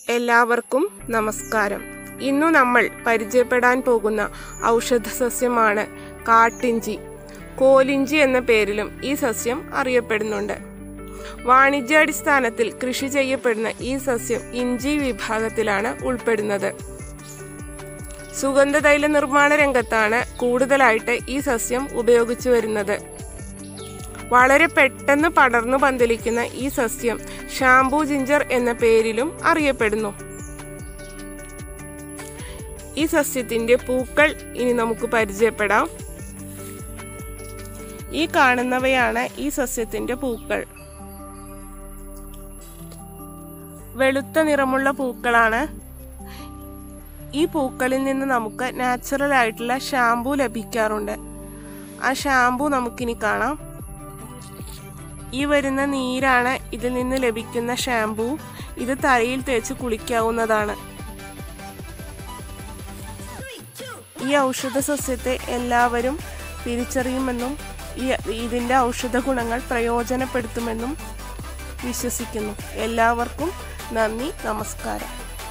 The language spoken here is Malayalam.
എല്ലാവർക്കും നമസ്കാരം ഇന്നു നമ്മൾ പരിചയപ്പെടാൻ പോകുന്ന ഔഷധ സസ്യമാണ് കാട്ടിഞ്ചി കോലിഞ്ചി എന്ന പേരിലും ഈ സസ്യം അറിയപ്പെടുന്നുണ്ട് വാണിജ്യാടിസ്ഥാനത്തിൽ കൃഷി ചെയ്യപ്പെടുന്ന ഈ സസ്യം ഇഞ്ചി വിഭാഗത്തിലാണ് ഉൾപ്പെടുന്നത് സുഗന്ധതൈല നിർമ്മാണ രംഗത്താണ് കൂടുതലായിട്ട് ഈ സസ്യം ഉപയോഗിച്ചു വരുന്നത് വളരെ പെട്ടെന്ന് പടർന്നു പന്തലിക്കുന്ന ഈ സസ്യം ഷാംപൂ ജിഞ്ചർ എന്ന പേരിലും അറിയപ്പെടുന്നു ഈ സസ്യത്തിന്റെ പൂക്കൾ ഇനി നമുക്ക് പരിചയപ്പെടാം ഈ കാണുന്നവയാണ് ഈ സസ്യത്തിന്റെ പൂക്കൾ വെളുത്ത നിറമുള്ള പൂക്കളാണ് ഈ പൂക്കളിൽ നിന്ന് നമുക്ക് നാച്ചുറൽ ആയിട്ടുള്ള ഷാംപൂ ലഭിക്കാറുണ്ട് ആ ഷാംപൂ നമുക്കിനി കാണാം ഈ വരുന്ന നീരാണ് ഇതിൽ നിന്ന് ലഭിക്കുന്ന ഷാംപൂ ഇത് തലയിൽ തേച്ച് കുളിക്കാവുന്നതാണ് ഈ ഔഷധ സസ്യത്തെ എല്ലാവരും തിരിച്ചറിയുമെന്നും ഈ ഇതിൻ്റെ ഔഷധ ഗുണങ്ങൾ പ്രയോജനപ്പെടുത്തുമെന്നും വിശ്വസിക്കുന്നു എല്ലാവർക്കും നന്ദി നമസ്കാരം